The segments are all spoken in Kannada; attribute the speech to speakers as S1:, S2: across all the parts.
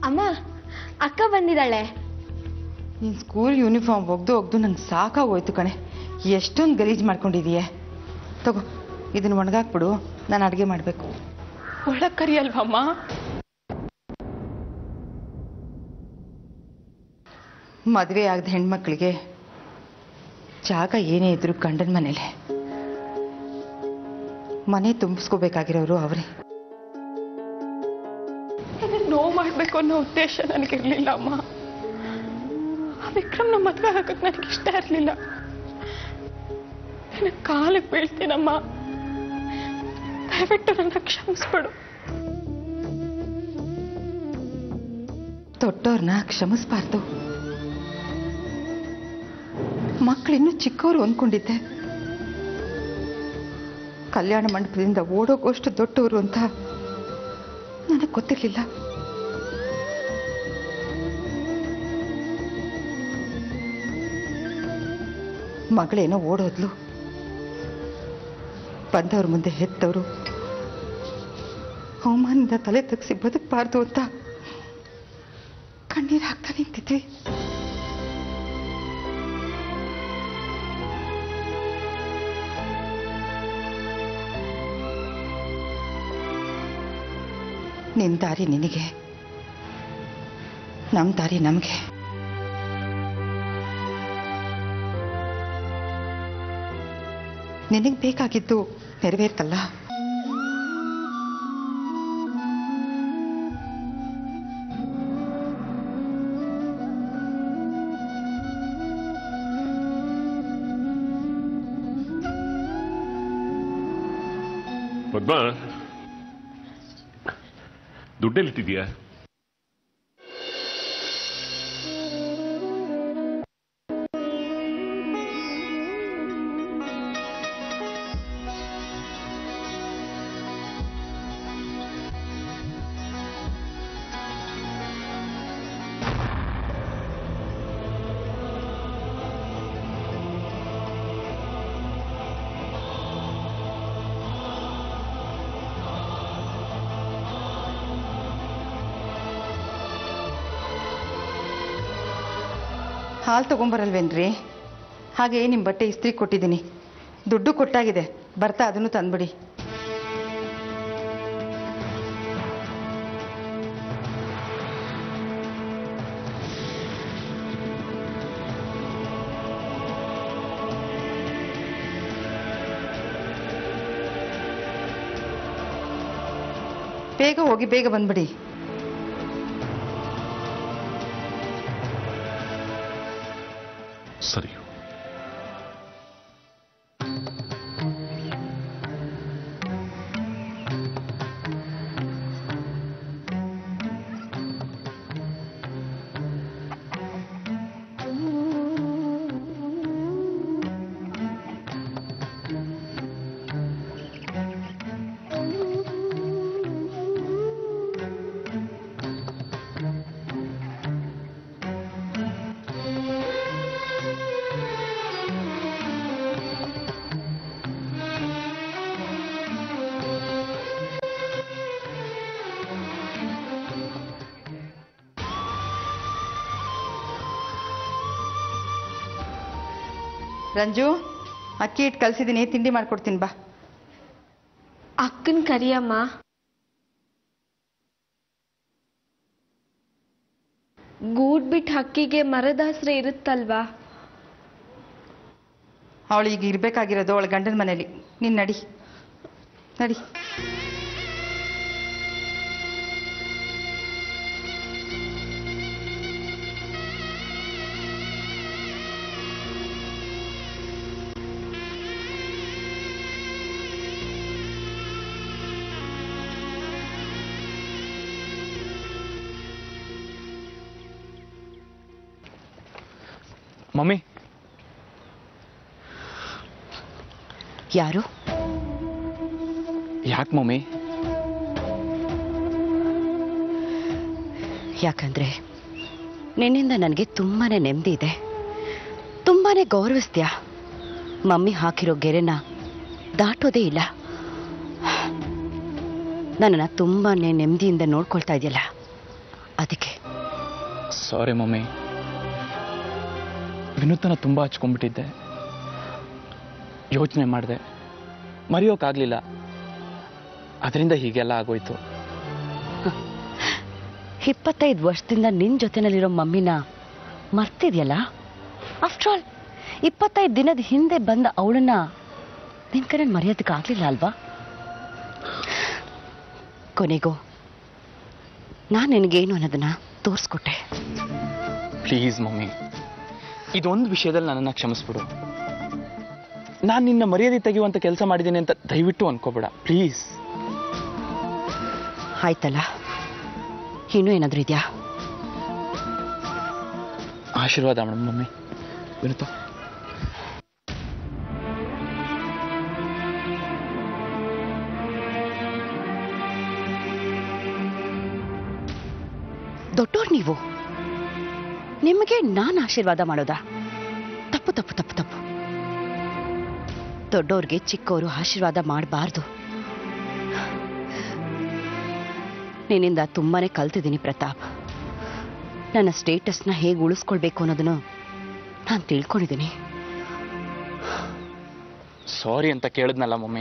S1: ಅಮ್ಮ ಅಕ್ಕ ಬಂದಿದ್ದಾಳೆ
S2: ನಿನ್ನ ಸ್ಕೂಲ್ ಯೂನಿಫಾರ್ಮ್ ಒಗ್ದು ಒಗ್ದು ನಂಗೆ ಸಾಕಾಗೋಯ್ತು ಕಣೆ ಎಷ್ಟೊಂದು ಗಲೀಜು ಮಾಡ್ಕೊಂಡಿದೀಯ ತಗೋ ಇದನ್ನು ಒಣಗಾಕ್ಬಿಡು ನಾನು ಅಡುಗೆ ಮಾಡಬೇಕು
S3: ಒಳಗ್ ಕರಿಯಲ್ವಮ್ಮ
S2: ಮದುವೆ ಆಗದ ಹೆಣ್ಮಕ್ಳಿಗೆ ಜಾಗ ಏನೇ ಇದ್ರು ಗಂಡನ ಮನೇಲೆ ಮನೆ ತುಂಬಿಸ್ಕೋಬೇಕಾಗಿರೋರು ಅವರೇ
S3: ನೋವು ಮಾಡ್ಬೇಕು ಅನ್ನೋ ಉದ್ದೇಶ ನನಗಿರ್ಲಿಲ್ಲ ಅಮ್ಮ ಆ ವಿಕ್ರಮ್ನ ಮದ್ವೆ ಆಗಕ್ ನನಗೆ ಇಷ್ಟ ಇರ್ಲಿಲ್ಲ ನನ್ನ ಕಾಲಿಗೆ ಬೀಳ್ತೀನಮ್ಮ ದಯವಿಟ್ಟು ನನ್ನ ಕ್ಷಮಿಸ್ಬಿಡು
S2: ದೊಡ್ಡವ್ರನ್ನ ಕ್ಷಮಿಸ್ಬಾರ್ದು ಮಕ್ಕಳಿನ್ನೂ ಚಿಕ್ಕವರು ಅಂದ್ಕೊಂಡಿದ್ದೆ ಕಲ್ಯಾಣ ಮಂಟಪದಿಂದ ಓಡೋಗೋಷ್ಟು ದೊಡ್ಡವರು ಅಂತ ನನಗೆ ಗೊತ್ತಿರಲಿಲ್ಲ ಮಗಳೇನೋ ಓಡೋದ್ಲು ಬಂದವ್ರ ಮುಂದೆ ಹೆತ್ತವರು ಅವಮಾನದಿಂದ ತಲೆ ತಗ್ಸಿ ಬದುಕಬಾರ್ದು ಅಂತ ಕಣ್ಣೀರು ಹಾಕ್ತಾ ನಿಂತಿದ್ವಿ ನಿನ್ ದಾರಿ ನಿನಗೆ ನಮ್ ದಾರಿ ನಮಗೆ ನಿನಗೆ ಬೇಕಾಗಿದ್ದು ನೆರವೇರ್ತಲ್ಲ
S4: ಪದ್ಮ ದುಡ್ಡೆಲ್ಲಿಟ್ಟಿದ್ಯಾ
S2: ಹಾಲು ತಗೊಂಬರಲ್ವೇನ್ರಿ ಹಾಗೆ ನಿಮ್ಮ ಬಟ್ಟೆ ಇಸ್ತ್ರಿ ಕೊಟ್ಟಿದ್ದೀನಿ ದುಡ್ಡು ಕೊಟ್ಟಾಗಿದೆ ಬರ್ತಾ ಅದನ್ನು ತಂದ್ಬಿಡಿ ಬೇಗ ಹೋಗಿ ಬೇಗ ಬಂದ್ಬಿಡಿ
S4: ಸರಿ
S2: ರಂಜು ಅಕ್ಕಿ ಇಟ್ಟು ಕಲ್ಸಿದ್ದೀನಿ ತಿಂಡಿ ಮಾಡ್ಕೊಡ್ತೀನಿ ಬಾ
S1: ಅಕ್ಕನ್ ಕರಿಯಮ್ಮ ಗೂಡ್ ಬಿಟ್ಟು ಹಕ್ಕಿಗೆ ಮರದಾಸ್ರೆ ಇರುತ್ತಲ್ವಾ
S2: ಅವಳು ಈಗ ಇರ್ಬೇಕಾಗಿರೋದು ಅವಳ ಗಂಡನ ಮನೇಲಿ ನೀನ್ ನಡಿ ನಡಿ
S5: ಮಮ್ಮಿ
S2: ಯಾರು
S5: ಯಾಕೆ ಮಮ್ಮಿ
S6: ಯಾಕಂದ್ರೆ ನಿನ್ನಿಂದ ನನಗೆ ತುಂಬಾನೇ ನೆಮ್ಮದಿ ಇದೆ ತುಂಬಾನೇ ಗೌರವಿಸ್ತೀಯ ಮಮ್ಮಿ ಹಾಕಿರೋ ಗೆರೆನ ದಾಟೋದೇ ಇಲ್ಲ ನನ್ನನ್ನು ತುಂಬಾನೇ ನೆಮ್ಮದಿಯಿಂದ ನೋಡ್ಕೊಳ್ತಾ ಇದೆಯಲ್ಲ ಅದಕ್ಕೆ
S5: ಸಾರಿ ಮಮ್ಮಿ ವಿನೂತನ ತುಂಬ ಹಚ್ಕೊಂಡ್ಬಿಟ್ಟಿದ್ದೆ ಯೋಚನೆ ಮಾಡಿದೆ ಮರೆಯೋಕ್ಕಾಗಲಿಲ್ಲ ಅದರಿಂದ ಹೀಗೆಲ್ಲ ಆಗೋಯ್ತು
S6: ಇಪ್ಪತ್ತೈದು ವರ್ಷದಿಂದ ನಿನ್ ಜೊತೆನಲ್ಲಿರೋ ಮಮ್ಮಿನ ಮರ್ತಿದ್ಯಲ್ಲ ಆಫ್ಟರ್ ಆಲ್ ಇಪ್ಪತ್ತೈದು ದಿನದ ಹಿಂದೆ ಬಂದ ಅವಳನ್ನ ನಿನ್ ಕಡೆ ಮರೆಯೋದಕ್ಕಾಗ್ಲಿಲ್ಲ ಅಲ್ವಾ ಕೊನೆಗೂ ನಾನು ನಿನಗೇನು ಅನ್ನೋದನ್ನ ತೋರಿಸ್ಕೊಟ್ಟೆ
S5: ಪ್ಲೀಸ್ ಮಮ್ಮಿ ಇದೊಂದು ವಿಷಯದಲ್ಲಿ ನನ್ನನ್ನು ಕ್ಷಮಿಸ್ಬಿಡು ನಾನು ನಿನ್ನ ಮರ್ಯಾದೆ ತೆಗೆಯುವಂಥ ಕೆಲಸ ಮಾಡಿದ್ದೀನಿ ಅಂತ ದಯವಿಟ್ಟು ಅನ್ಕೋಬೇಡ ಪ್ಲೀಸ್
S6: ಆಯ್ತಲ್ಲ ಇನ್ನೂ ಏನಾದರೂ ಇದೆಯಾ
S5: ಆಶೀರ್ವಾದ ಮೇಡಮ್ ಮಮ್ಮಿ ವಿನುತ
S6: ದೊಡ್ಡೋರು ನೀವು ನಿಮಗೆ ನಾನು ಆಶೀರ್ವಾದ ಮಾಡೋದಾ ತಪ್ಪು ತಪ್ಪು ತಪ್ಪು ತಪ್ಪು ದೊಡ್ಡೋರ್ಗೆ ಚಿಕ್ಕವರು ಆಶೀರ್ವಾದ ಮಾಡಬಾರ್ದು ನಿನ್ನಿಂದ ತುಂಬಾನೇ ಕಲ್ತಿದ್ದೀನಿ ಪ್ರತಾಪ್ ನನ್ನ ಸ್ಟೇಟಸ್ನ ಹೇಗೆ ಉಳಿಸ್ಕೊಳ್ಬೇಕು ಅನ್ನೋದನ್ನು ನಾನು ತಿಳ್ಕೊಂಡಿದ್ದೀನಿ
S5: ಸಾರಿ ಅಂತ ಕೇಳಿದ್ನಲ್ಲ ಮಮ್ಮಿ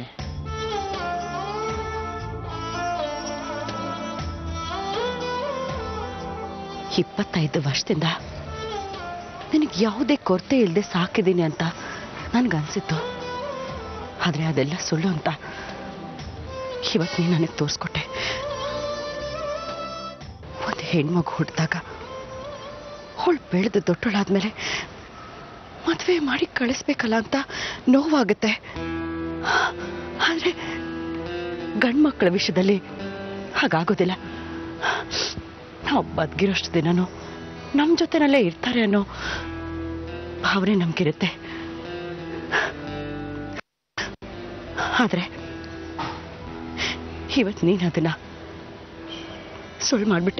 S6: ಇಪ್ಪತ್ತೈದು ವರ್ಷದಿಂದ ನಿನಗೆ ಯಾವುದೇ ಕೊರತೆ ಇಲ್ಲದೆ ಸಾಕಿದ್ದೀನಿ ಅಂತ ನನಗನ್ಸಿತ್ತು ಆದರೆ ಅದೆಲ್ಲ ಸುಳ್ಳು ಅಂತ ಇವತ್ತು ನೀನು ನನಗೆ ತೋರಿಸ್ಕೊಟ್ಟೆ ಒಂದು ಹೆಣ್ಮಗು ಹುಟ್ಟಿದಾಗ ಅವಳು ಬೆಳೆದು ದೊಡ್ಡಳಾದ್ಮೇಲೆ ಮದುವೆ ಮಾಡಿ ಕಳಿಸ್ಬೇಕಲ್ಲ ಅಂತ ನೋವಾಗುತ್ತೆ ಆದರೆ ಗಂಡ್ಮಕ್ಳ ವಿಷಯದಲ್ಲಿ ಹಾಗಾಗೋದಿಲ್ಲ ನಾವು ಬದುಕಿರೋಷ್ಟು ದಿನನೂ ನಮ್ಮ ಜೊತೆನಲ್ಲೇ ಇರ್ತಾರೆ ಅನ್ನೋ ಭಾವನೆ ನಮ್ಗಿರುತ್ತೆ ಆದ್ರೆ ಇವತ್ತು ನೀನು ಅದನ್ನ ಸುಳ್ಳು ಮಾಡ್ಬಿಟ್ಟೆ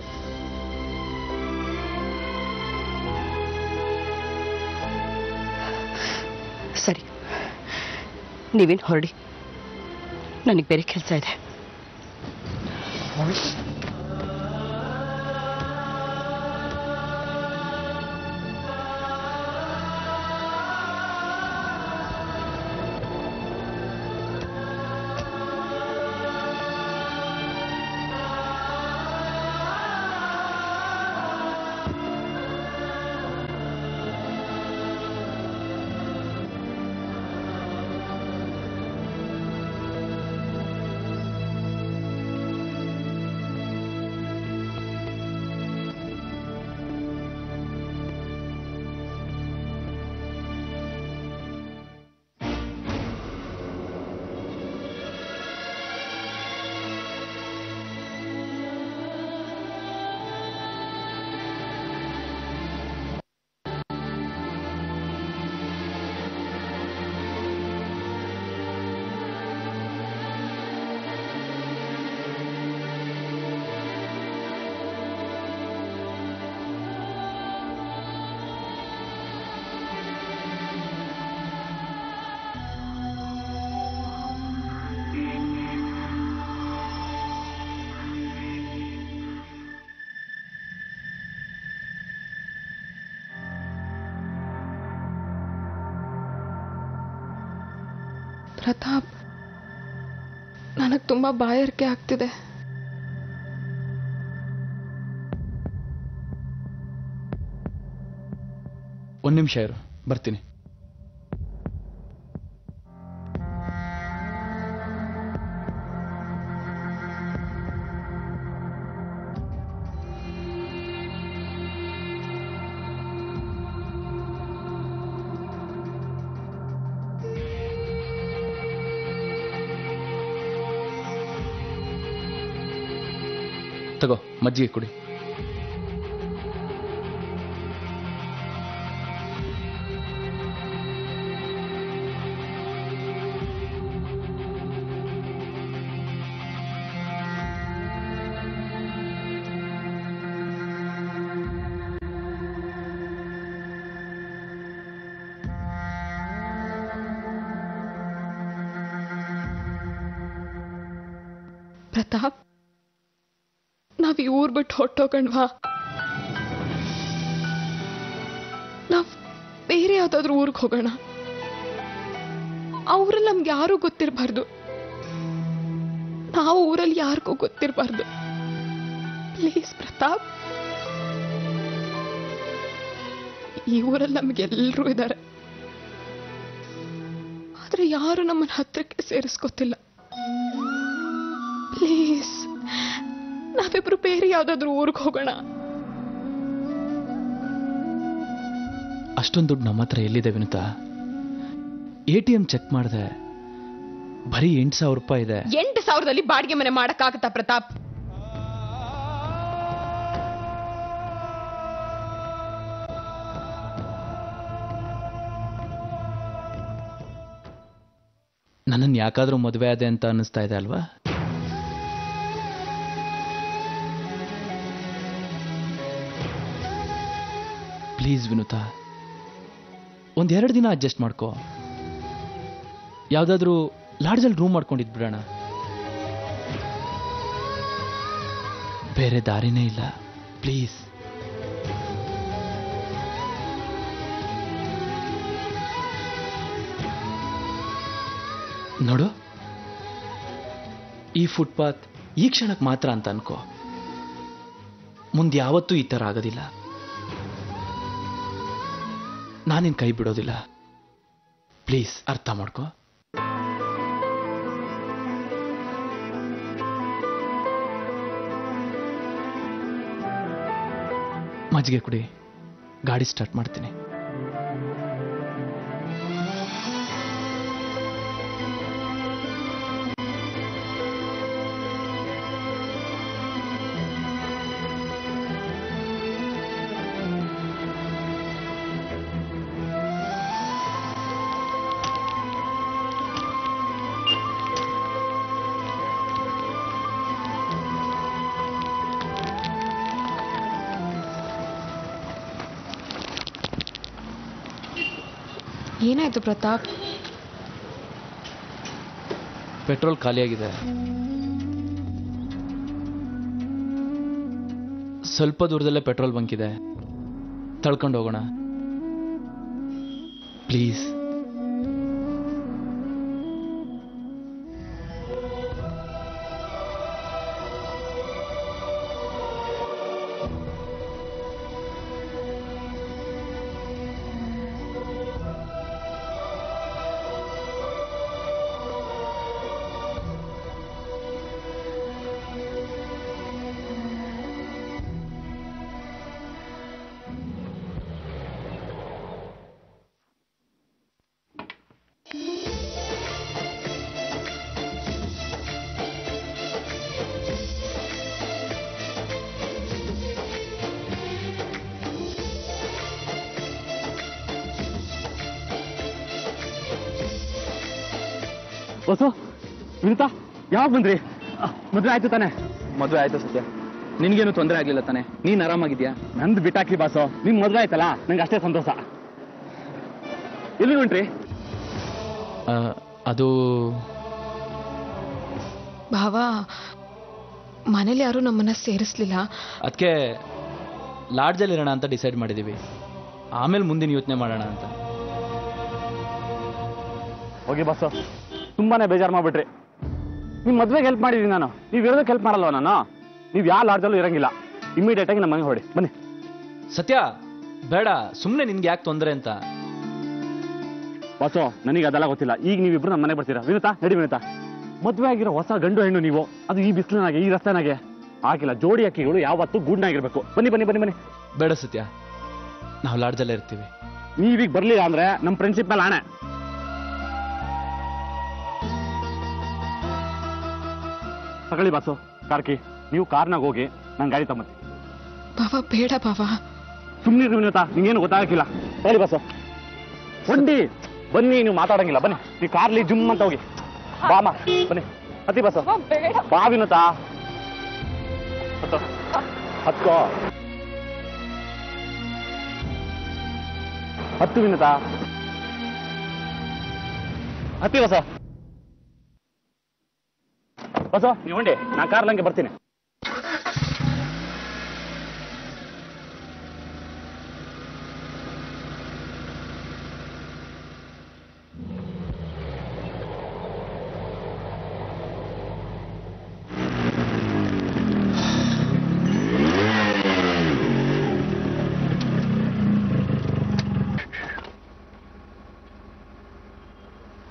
S6: ಸರಿ ನೀವೇನು ಹೊರಡಿ ನನಗೆ ಬೇರೆ ಕೆಲಸ ಇದೆ
S3: ಪ್ರತಾಪ್ ನನಗೆ ತುಂಬ ಬಾಯಾರಿಕೆ ಆಗ್ತಿದೆ
S5: ಒಂದು ನಿಮಿಷ ಇರು ಬರ್ತೀನಿ ತಗೋ ಮಜ್ಜಿಗೆ ಕುಡಿ
S3: ಪ್ರತಾಪ್ ನಾವ್ ಈ ಊರ್ ಬಿಟ್ಟು ಹೊಟ್ಟೋಗಣ್ವಾ ಯಾವ್ದಾದ್ರು ಊರಿಗೆ ಹೋಗೋಣ ಆ ಊರಲ್ಲಿ ನಮ್ಗೆ ಯಾರೂ ಗೊತ್ತಿರಬಾರ್ದು ನಾವು ಊರಲ್ಲಿ ಯಾರಿಗೂ ಗೊತ್ತಿರಬಾರ್ದು ಪ್ಲೀಸ್ ಪ್ರತಾಪ್ ಈ ಊರಲ್ಲಿ ನಮ್ಗೆಲ್ಲರೂ ಇದ್ದಾರೆ ಆದ್ರೆ ಯಾರು ನಮ್ಮನ್ನ ಹತ್ರಕ್ಕೆ ಸೇರಿಸ್ಕೊತಿಲ್ಲ ಪ್ಲೀಸ್ ನಾವಿಬ್ರು ಬೇರೆ ಯಾವ್ದಾದ್ರು ಊರಿಗೆ ಹೋಗೋಣ
S5: ಅಷ್ಟೊಂದು ದುಡ್ಡು ನಮ್ಮ ಹತ್ರ ಎಲ್ಲಿದೆ Vinutha A T M check ಮಾಡಿದೆ ಬರೀ ಎಂಟು ಸಾವಿರ ರೂಪಾಯಿ ಇದೆ
S3: ಎಂಟು ಸಾವಿರದಲ್ಲಿ ಬಾಡಿಗೆ ಮನೆ ಮಾಡಕ್ಕಾಗತ್ತಾ ಪ್ರತಾಪ್
S5: ನನ್ನನ್ನು ಯಾಕಾದ್ರೂ ಮದುವೆ ಆದೆ ಅಂತ ಅನ್ನಿಸ್ತಾ ಇದೆ ಅಲ್ವಾ ಪ್ಲೀಸ್ ವಿನುತಾ ಒಂದೆರಡು ದಿನ ಅಡ್ಜಸ್ಟ್ ಮಾಡ್ಕೋ ಯಾವುದಾದ್ರೂ ಲಾಡ್ಜಲ್ಲಿ ರೂಮ್ ಮಾಡ್ಕೊಂಡಿದ್ಬಿಡೋಣ ಬೇರೆ ದಾರಿನೇ ಇಲ್ಲ ಪ್ಲೀಸ್ ನೋಡು ಈ ಫುಟ್ಪಾತ್ ಈ ಕ್ಷಣಕ್ಕೆ ಮಾತ್ರ ಅಂತ ಅನ್ಕೋ ಮುಂದೆ ಯಾವತ್ತೂ ಈ ಥರ ಆಗೋದಿಲ್ಲ ನಾನಿನ್ ಕೈ ಬಿಡೋದಿಲ್ಲ ಪ್ಲೀಸ್ ಅರ್ಥ ಮಾಡ್ಕೋ ಮಜ್ಜಿಗೆ ಕುಡಿ ಗಾಡಿ ಸ್ಟಾರ್ಟ್ ಮಾಡ್ತೀನಿ
S3: ಏನಾಯ್ತು ಪ್ರತಾಪ್
S5: ಪೆಟ್ರೋಲ್ ಖಾಲಿಯಾಗಿದೆ ಸ್ವಲ್ಪ ದೂರದಲ್ಲೇ ಪೆಟ್ರೋಲ್ ಬಂಕ್ ಇದೆ ತಳ್ಕೊಂಡು ಹೋಗೋಣ ಪ್ಲೀಸ್
S7: ಹೊಸು ವಿನಿತಾ ಯಾವಾಗ ಬಂದ್ರಿ ಮದುವೆ ಆಯ್ತು ತಾನೆ
S5: ಮದುವೆ ಆಯ್ತು ಸತ್ಯ ನಿನ್ಗೇನು ತೊಂದರೆ ಆಗ್ಲಿಲ್ಲ ತಾನೆ ನೀನ್ ಆರಾಮಾಗಿದ್ಯಾ
S7: ನಂದು ಬಿಟ್ಟಾಕಿ ಬಾಸು ನಿಮ್ ಮದುವೆ ಆಯ್ತಲ್ಲ ನಂಗೆ ಅಷ್ಟೇ ಸಂತೋಷ ಎಲ್ಲಿ ಹೊಂಟ್ರಿ
S5: ಆ, ಅದು
S3: ಭಾವ ಮನೇಲಿ ಯಾರು ನಮ್ಮನ್ನ ಸೇರಿಸ್ಲಿಲ್ಲ
S5: ಅದಕ್ಕೆ ಲಾಡ್ಜಲ್ಲಿ ಇರೋಣ ಅಂತ ಡಿಸೈಡ್ ಮಾಡಿದ್ದೀವಿ ಆಮೇಲೆ ಮುಂದಿನ ಯೋಚನೆ ಮಾಡೋಣ ಅಂತ
S7: ಹೋಗಿ ಬಾಸು ತುಂಬಾನೇ ಬೇಜಾರು ಮಾಡ್ಬಿಟ್ರಿ ನಿಮ್ ಮದ್ವೆಗೆ ಹೆಲ್ಪ್ ಮಾಡಿದೀನಿ ನಾನು ನೀವ್ ಇರೋದಕ್ಕೆ ಹೆಲ್ಪ್ ಮಾಡಲ್ವ ನಾನು ನೀವ್ ಯಾವ ಲಾಡ್ಜಲ್ಲೂ ಇರಂಗಿಲ್ಲ ಇಮಿಡಿಯೇಟ್ ಆಗಿ ನಮ್ಮ ಮನೆಗೆ ಹೊಡಿ ಬನ್ನಿ
S5: ಸತ್ಯ ಬೇಡ ಸುಮ್ಮನೆ ನಿನ್ಗೆ ಯಾಕೆ ತೊಂದರೆ ಅಂತ
S7: ಬಾಸು ನನಗೆ ಅದೆಲ್ಲ ಗೊತ್ತಿಲ್ಲ ಈಗ ನೀವಿಬ್ರು ನಮ್ಮ ಮನೆಗೆ ಬರ್ತೀರಾ ವಿನುತಾ ನಡಿ ವಿನುತಾ ಮದ್ವೆ ಆಗಿರೋ ಹೊಸ ಗಂಡು ಹೆಣ್ಣು ನೀವು ಅದು ಈ ಬಿಸಿಲಿನಾಗೆ ಈ ರಸ್ತೆನಾಗೆ ಆಗಿಲ್ಲ ಜೋಡಿ ಅಕ್ಕಿಗಳು ಯಾವತ್ತೂ ಗೂಡ್ನಾಗಿರ್ಬೇಕು ಬನ್ನಿ ಬನ್ನಿ ಬನ್ನಿ ಬನ್ನಿ
S5: ಬೇಡ ಸತ್ಯ ನಾವು ಲಾಡ್ಜಲ್ಲೇ ಇರ್ತೀವಿ
S7: ನೀವೀಗ ಬರ್ಲಿಲ್ಲ ಅಂದ್ರೆ ನಮ್ಮ ಫ್ರೆಂಡ್ಶಿಪ್ ಮೇಲೆ ಆಣೆ ತಗೊಳ್ಳಿ ಬಾಸು ಕಾರ್ಕಿ ನೀವು ಕಾರ್ನಾಗ ಹೋಗಿ ನಾನು ಗಾಡಿ ತಗೊಂಬತ್ತಿ
S3: ಭಾವ ಬೇಡ ಭಾವ
S7: ಸುಮ್ಮನೆ ವಿನೋತಾ ನಿಂಗೇನು ಗೊತ್ತಾಗಕ್ಕಿಲ್ಲ ಹೇಳಿ ಬಾಸು ಹೊಂಡಿ ಬನ್ನಿ ನೀವು ಮಾತಾಡಂಗಿಲ್ಲ ಬನ್ನಿ ನೀವು ಕಾರ್ಲಿ ಜುಮ್ ಅಂತ ಹೋಗಿ ಬಾಮ ಬನ್ನಿ ಹತ್ತಿ ಬಾಸು ಬಾ ವಿನೋತಾ ಹತ್ತು ಹತ್ಕೋ ಹತ್ತು ವಿನೋತಾ ಹತ್ತಿ ಬಸ ಬಸ ನೀವು ಹೊಂಡಿ ನಾ ಕಾರ್ಲಂಗೆ ಬರ್ತೀನಿ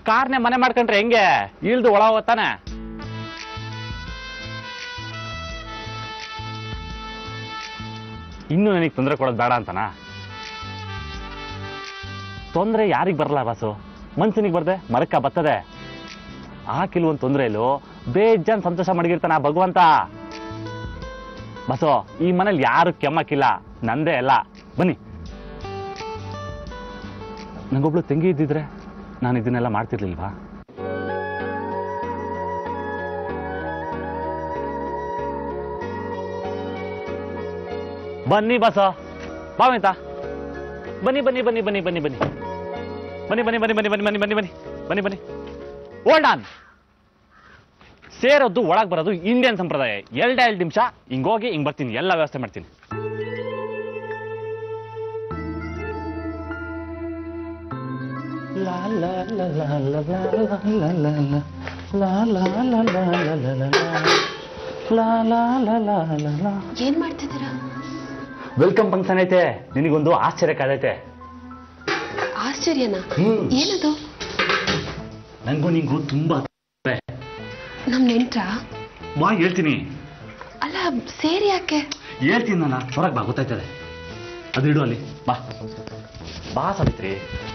S7: ಕಾರ್ನೆ ಮನೆ ಮಾಡ್ಕೊಂಡ್ರೆ ಹೆಂಗೆ ಇಳ್ದು ಒಳ ಹೋಗ್ತಾನೆ ಇನ್ನು ನನಗೆ ತೊಂದರೆ ಕೊಡೋದು ಬೇಡ ಅಂತನಾ ತೊಂದರೆ ಯಾರಿಗೆ ಬರಲ್ಲ ಬಾಸು ಮನ್ಸನಿಗೆ ಬರ್ದೆ ಮರಕ್ಕ ಬರ್ತದೆ ಆ ಕೆಲವೊಂದು ತೊಂದರೆಲು ಬೇಜಾನ್ ಸಂತೋಷ ಮಡಗಿರ್ತಾನ ಆ ಭಗವಂತ ಬಸೋ ಈ ಮನೇಲಿ ಯಾರು ಕೆಮ್ಮಕ್ಕಿಲ್ಲ ನಂದೇ ಅಲ್ಲ ಬನ್ನಿ ನಂಗೊಬ್ಳು ತಂಗಿ ಇದ್ದಿದ್ರೆ ನಾನು ಇದನ್ನೆಲ್ಲ ಮಾಡ್ತಿರ್ಲಿಲ್ವಾ ಬನ್ನಿ ಬಸ ಬಾವಿಂತ ಬನ್ನಿ ಬನ್ನಿ ಬನ್ನಿ ಬನ್ನಿ ಬನ್ನಿ ಬನ್ನಿ ಬನ್ನಿ ಬನ್ನಿ ಬನ್ನಿ ಬನ್ನಿ ಬನ್ನಿ ಬನ್ನಿ ಬನ್ನಿ ಬನ್ನಿ ಬನ್ನಿ ಬನ್ನಿ ಓಲ್ಡ್ ಆನ್ ಸೇರೋದು ಒಳಗೆ ಬರೋದು ಇಂಡಿಯನ್ ಸಂಪ್ರದಾಯ ಎರಡ್ ಎರಡು ನಿಮಿಷ ಹಿಂಗೋಗಿ ಹಿಂಗ್ ಬರ್ತೀನಿ ಎಲ್ಲ ವ್ಯವಸ್ಥೆ ಮಾಡ್ತೀನಿ
S3: ಏನ್ ಮಾಡ್ತಿದ್ದೀರಾ
S7: ವೆಲ್ಕಮ್ ಫಂಕ್ಷನ್ ಐತೆ ನಿನಗೊಂದು ಆಶ್ಚರ್ಯ ಕಾದೈತೆ
S3: ಆಶ್ಚರ್ಯನಾ ಏನದು
S7: ನಂಗೂ ನಿಂಗೂ ತುಂಬಾ
S3: ನಮ್ ನೆಂಟ್ರಾ
S7: ಬಾ ಹೇಳ್ತೀನಿ
S3: ಅಲ್ಲ ಸೇರಿ ಯಾಕೆ
S7: ಹೇಳ್ತೀನಿ ನಾನು ಹೊರಗೆ ಬಾ ಗೊತ್ತಾಯ್ತದೆ ಅದು ಇಡು ಅಲ್ಲಿ ಬಾ ಬಾ ಸಾವಿತ್ರಿ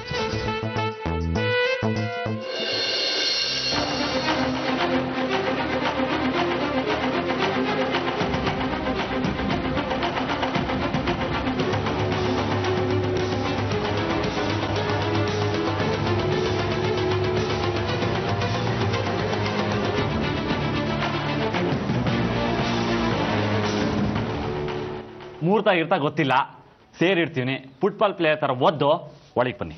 S7: ಮುಹೂರ್ತ ಇರ್ತಾ ಗೊತ್ತಿಲ್ಲ ಸೇರಿರ್ತೀನಿ ಫುಟ್ಬಾಲ್ ಪ್ಲೇಯರ್ ಥರ ಒದ್ದು ಒಳಗೆ ಬನ್ನಿ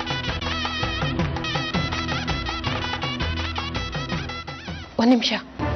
S3: ಒಂದ್ ನಿಮಿಷ